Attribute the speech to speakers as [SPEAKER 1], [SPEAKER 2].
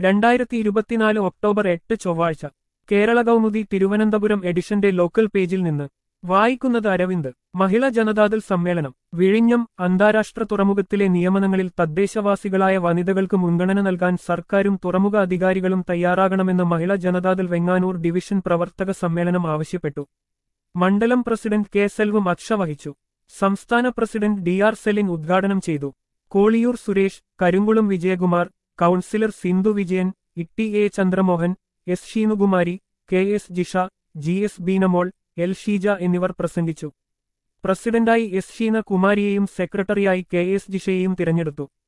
[SPEAKER 1] രണ്ടായിരത്തി ഇരുപത്തിനാല് ഒക്ടോബർ എട്ട് ചൊവ്വാഴ്ച കേരള കൗമുദി തിരുവനന്തപുരം എഡിഷന്റെ ലോക്കൽ പേജിൽ നിന്ന് വായിക്കുന്നത് അരവിന്ദ് മഹിളാ ജനതാദൾ സമ്മേളനം വിഴിഞ്ഞം അന്താരാഷ്ട്ര തുറമുഖത്തിലെ നിയമനങ്ങളിൽ തദ്ദേശവാസികളായ വനിതകൾക്ക് മുൻഗണന നൽകാൻ സർക്കാരും തുറമുഖ അധികാരികളും തയ്യാറാകണമെന്ന് മഹിളാ ജനതാദൾ വെങ്ങാനൂർ ഡിവിഷൻ പ്രവർത്തക സമ്മേളനം ആവശ്യപ്പെട്ടു മണ്ഡലം പ്രസിഡന്റ് കെ സെൽവം അക്ഷ വഹിച്ചു സംസ്ഥാന പ്രസിഡന്റ് ഡി ആർ സെലിൻ ഉദ്ഘാടനം ചെയ്തു Kolliyoor Suresh Karinkulam Vijayakumar councillor Sindhu Vijayan Itty A Chandramohan S Sheenukumari K S Jisha G S Beenamol L Sheeja എന്നിവർ പ്രസംഗിച്ചു പ്രസിഡന്റായി എസ് ഷീന കുമാരിയെയും സെക്രട്ടറിയായി കെ എസ് ജിഷയെയും തിരഞ്ഞെടുത്തു